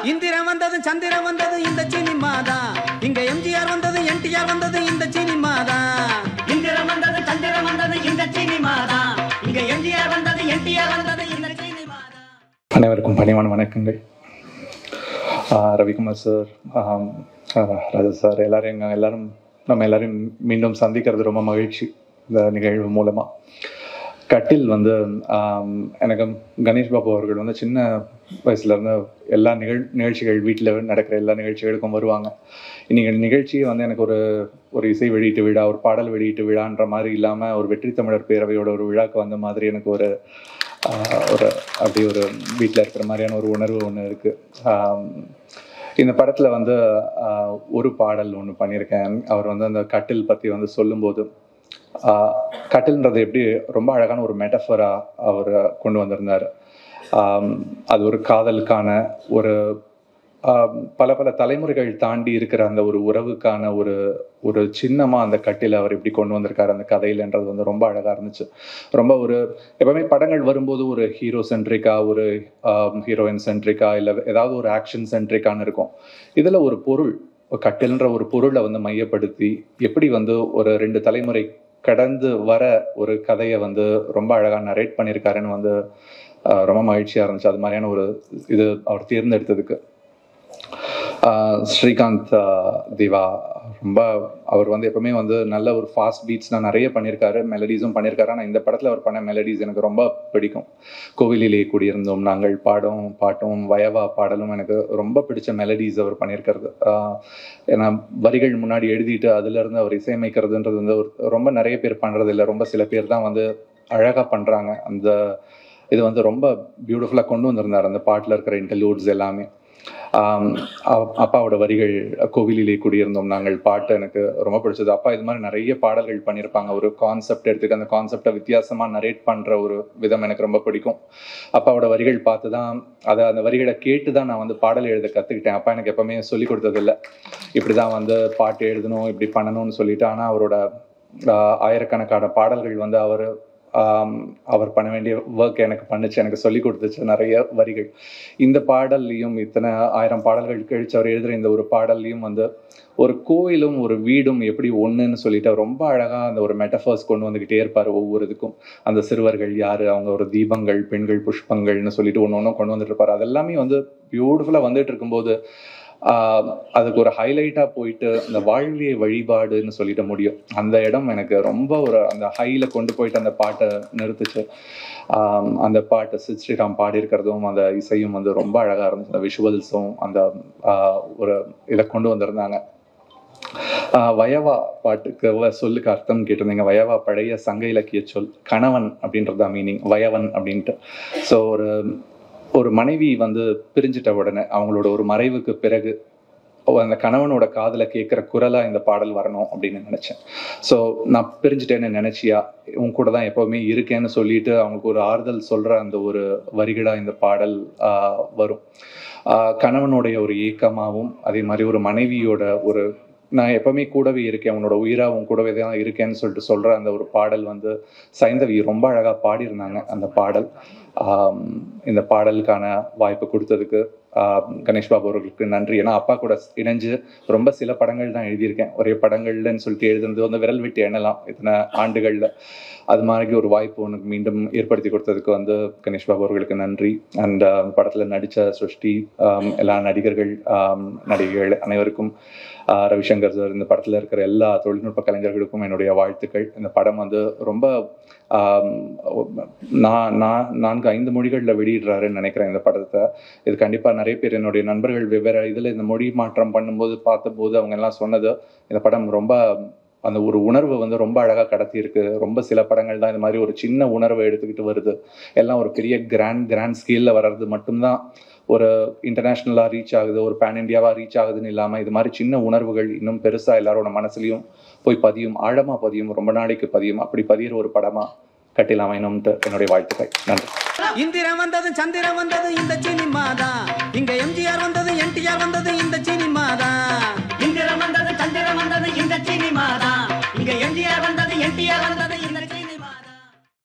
இந்திரன் வந்தது சந்திரன் வந்தது இந்த சினிமா தான் இங்க எம்ஜிஆர் வந்தது என்டிஆர் வந்தது இந்த சினிமா தான் இந்திரம் வந்தது சந்திரம் வந்தது இந்த சினிமா தான் இங்க எம்ஜிஆர் வந்தது என்டிஆர் வந்தது இந்த சினிமா தான் அனைவருக்கும் பணிவான வணக்கங்கள் ஆஹ் ரவிக்குமார் சார் ஆம், ஆஹ் ராஜா சார் எல்லாரும் எங்க எல்லாரும் நம்ம எல்லாரையும் மீண்டும் சந்திக்கிறது ரொம்ப மகிழ்ச்சி இந்த நிகழ்வு மூலமாக கட்டில் வந்து ஆம், எனக்கு கணேஷ் பாபு அவர்கள் வந்து சின்ன வயசுல இருந்து எல்லா நிகழ் நிகழ்ச்சிகள் வீட்டில் நடக்கிற எல்லா நிகழ்ச்சிகளுக்கும் வருவாங்க இன்னைக்கு நிகழ்ச்சியே வந்து எனக்கு ஒரு ஒரு இசை வெளியீட்டு விழா ஒரு பாடல் வெளியீட்டு விழான்ற மாதிரி இல்லாமல் ஒரு வெற்றி தமிழர் பேரவையோட ஒரு விழாக்கு வந்த மாதிரி எனக்கு ஒரு ஆஹ், ஒரு அப்படி ஒரு வீட்டில் இருக்கிற மாதிரியான ஒரு உணர்வு ஒன்று இருக்குது இந்த படத்தில் வந்து ஆஹ், ஒரு பாடல் ஒன்று பண்ணியிருக்கேன் அவர் வந்து அந்த கட்டில் பற்றி வந்து சொல்லும்போது ஆஹ், கட்டில்ன்றது எப்படி ரொம்ப அழகான ஒரு மெட்டஃபரா அவர் கொண்டு வந்திருந்தார் ஆம், அது ஒரு காதலுக்கான ஒரு ஆம், பல பல தலைமுறைகள் தாண்டி இருக்கிற அந்த ஒரு உறவுக்கான ஒரு ஒரு சின்னமா அந்த கட்டில அவர் எப்படி கொண்டு வந்திருக்காரு அந்த கதையிலன்றது வந்து ரொம்ப அழகா இருந்துச்சு ரொம்ப ஒரு எப்பவுமே படங்கள் வரும்போது ஒரு ஹீரோ சென்ட்ரிக்கா ஒரு ஹீரோயின் சென்ட்ரிக்கா இல்லை ஏதாவது ஒரு ஆக்ஷன் சென்ட்ரிக்கான்னு இருக்கும் இதுல ஒரு பொருள் ஒரு கட்டில்ன்ற ஒரு பொருளை வந்து மையப்படுத்தி எப்படி வந்து ஒரு ரெண்டு தலைமுறை கடந்து வர ஒரு கதையை வந்து ரொம்ப அழகா நரேட் பண்ணியிருக்காருன்னு வந்து ஆஹ், ரொம்ப மகிழ்ச்சியா இருந்துச்சு அது மாதிரியான ஒரு இது அவர் தேர்ந்தெடுத்ததுக்கு ஆஹ், ஸ்ரீகாந்த் ஆஹ், திவா ரொம்ப அவர் வந்து எப்பவுமே வந்து நல்ல ஒரு ஃபாஸ்ட் பீட்ஸ்லாம் நிறைய பண்ணியிருக்காரு மெலடிஸும் பண்ணியிருக்காரு ஆனால் இந்த படத்தில் அவர் பண்ண மெலடிஸ் எனக்கு ரொம்ப பிடிக்கும் கோவிலிலே கூடியிருந்தோம் நாங்கள் பாடும் பாட்டும் வயவா பாடலும் எனக்கு ரொம்ப பிடிச்ச மெலடிஸ் அவர் பண்ணியிருக்கிறது ஆஹ், ஏன்னா வரிகள் முன்னாடி எழுதிட்டு அதுலேருந்து அவர் இசையமைக்கிறதுன்றது வந்து ஒரு ரொம்ப நிறைய பேர் பண்ணுறது இல்லை ரொம்ப சில பேர் தான் வந்து அழகாக பண்ணுறாங்க அந்த இது வந்து ரொம்ப பியூட்டிஃபுல்லாக கொண்டு வந்திருந்தார் அந்த பாட்டில் இருக்கிற இன்டர்லூட்ஸ் எல்லாமே ஆம், அப்- அப்பாவோட வரிகள் கோவிலிலே குடியிருந்தோம் நாங்கள் பாட்டு எனக்கு ரொம்ப பிடிச்சது அப்பா இது மாதிரி நிறைய பாடல்கள் பண்ணியிருப்பாங்க ஒரு கான்செப்ட் எடுத்துக்க அந்த கான்செப்டை வித்தியாசமா நரேட் பண்ற ஒரு விதம் எனக்கு ரொம்ப பிடிக்கும் அப்பாவோட வரிகள் பார்த்து தான் அதை அந்த வரிகளை கேட்டு தான் நான் வந்து பாடல் எழுத கற்றுக்கிட்டேன் அப்பா எனக்கு எப்பவுமே சொல்லி கொடுத்ததில்ல இப்படி தான் வந்து பாட்டு எழுதணும் இப்படி பண்ணணும்னு சொல்லிட்டு ஆனால் அவரோட ஆஹ், ஆயிரக்கணக்கான பாடல்கள் வந்து அவர் ஆம், அவர் பண்ண வேண்டிய ஒர்க் எனக்கு பண்ணுச்சு எனக்கு சொல்லி கொடுத்துச்சு நிறைய வரிகள் இந்த பாடல்லையும் இத்தனை ஆயிரம் பாடல்கள் கழிச்சு அவர் எழுதுற இந்த ஒரு பாடல்லையும் வந்து ஒரு கோயிலும் ஒரு வீடும் எப்படி ஒண்ணுன்னு சொல்லிட்டு அவர் ரொம்ப அழகா அந்த ஒரு மெட்டஃபர்ஸ் கொண்டு வந்துகிட்டே இருப்பார் ஒவ்வொரு இதுக்கும் அந்த சிறுவர்கள் யாரு அவங்க ஒரு தீபங்கள் பெண்கள் புஷ்பங்கள்னு சொல்லிட்டு ஒன்று ஒன்றும் கொண்டு வந்துட்டு இருப்பார் அதெல்லாமே வந்து பியூட்டிஃபுல்லாக வந்துட்டு இருக்கும்போது ஆஹ், அதுக்கு ஒரு ஹைலைட்டாக போயிட்டு அந்த வாழ்விய வழிபாடுன்னு சொல்லிட்டு முடியும் அந்த இடம் எனக்கு ரொம்ப ஒரு அந்த ஹைல கொண்டு போயிட்டு அந்த பாட்டை நிறுத்துச்சு ஆம், அந்த பாட்டு சித் ஸ்ரீராம் பாடியிருக்கிறதும் அந்த இசையும் வந்து ரொம்ப அழகா இருந்துச்சு அந்த விஷுவல்ஸும் அந்த ஆஹ், ஒரு இதை கொண்டு வந்திருந்தாங்க ஆஹ், வயவா பாட்டுக்கு வ- சொல்லுக்கு அர்த்தம் கேட்டிருந்தீங்க வயவா பழைய சங்க இலக்கிய சொல் கணவன் அப்படின்றதா மீனிங் வயவன் அப்படின்ட்டு ஸோ ஒரு ஒரு மனைவி வந்து பிரிஞ்சிட்ட உடனே அவங்களோட ஒரு மறைவுக்கு பிறகு ஓ, அந்த கணவனோட காதுல கேட்குற குரலா இந்த பாடல் வரணும் அப்படின்னு நினைச்சேன் ஸோ நான் பிரிஞ்சுட்டேன்னு நினைச்சியா உன் கூட தான் எப்பவுமே இருக்கேன்னு சொல்லிட்டு அவங்களுக்கு ஒரு ஆறுதல் சொல்ற அந்த ஒரு வரிகளா இந்த பாடல் ஆஹ், வரும் ஆஹ், கணவனுடைய ஒரு ஏக்கமாவும் அதே மாதிரி ஒரு மனைவியோட ஒரு நான் எப்பவுமே கூடவே இருக்கேன் உன்னோட உயிரா உன் கூடவே தான் இருக்கேன்னு சொல்லிட்டு சொல்ற அந்த ஒரு பாடல் வந்து சைந்தவி ரொம்ப அழகா பாடியிருந்தாங்க அந்த பாடல் ஆம், இந்த பாடலுக்கான வாய்ப்பு கொடுத்ததுக்கு ஆஹ், கணேஷ் பாபு அவர்களுக்கு நன்றி ஏன்னா அப்பா கூட இணைஞ்சு ரொம்ப சில படங்கள் தான் எழுதியிருக்கேன் ஒரே படங்கள்லன்னு சொல்லிட்டு எழுதுனது வந்து விரல் விட்டு எண்ணலாம் இத்தனை ஆண்டுகள்ல அது மாதிரி ஒரு வாய்ப்பு உனக்கு மீண்டும் ஏற்படுத்தி கொடுத்ததுக்கு வந்து கணேஷ் பாபு அவர்களுக்கு நன்றி அண்ட் படத்துல நடிச்ச சுஷ்டி ஆம், எல்லா நடிகர்கள் ஆம், நடிகைகள் அனைவருக்கும் ஆஹ், ரவிசங்கர் சார் இந்த படத்துல இருக்கிற எல்லா தொழில்நுட்ப கலைஞர்களுக்கும் என்னுடைய வாழ்த்துக்கள் இந்த படம் வந்து ரொம்ப ஆம், நான் நான் நான்கு ஐந்து மொழிகளில் வெளியிடுறாருன்னு நினைக்கிறேன் இந்த படத்தை இது கண்டிப்பாக நிறைய பேர் என்னுடைய நண்பர்கள் வெவ்வேறு இதில் இந்த மொழி மாற்றம் பண்ணும்போது பார்த்தபோது அவங்க எல்லாம் சொன்னது இந்த படம் ரொம்ப அந்த ஒரு உணர்வு வந்து ரொம்ப அழகாக கடத்தி இருக்கு ரொம்ப சில படங்கள் தான் இந்த மாதிரி ஒரு சின்ன உணர்வை எடுத்துக்கிட்டு வருது எல்லாம் ஒரு பெரிய கிராண்ட் கிராண்ட் ஸ்கேலில் வர்றது மட்டும்தான் ஒரு இன்டர்நேஷ்னலாக ரீச் ஆகுது ஒரு பேன் இண்டியாவாக ரீச் ஆகுதுன்னு இல்லாமல் இது மாதிரி சின்ன உணர்வுகள் இன்னும் பெருசாக எல்லாரோட மனசுலையும் போய் பதியும் ஆழமாக பதியும் ரொம்ப நாளைக்கு பதியும் அப்படி பதியிற ஒரு படமாக கட்டில் அமையணும்ட்டு என்னுடைய வாழ்த்துக்கள் நன்றி இந்திரன் வந்தது சந்திரன் வந்தது இந்த சினிமா தான் இங்க எம்ஜிஆர் வந்தது என்டிஆர் வந்தது இந்த சினிமா தான் இந்திரம் வந்தது சந்திரம் வந்தது இந்த சினிமா தான் இங்க எம்ஜிஆர் வந்தது என்டிஆர் வந்தது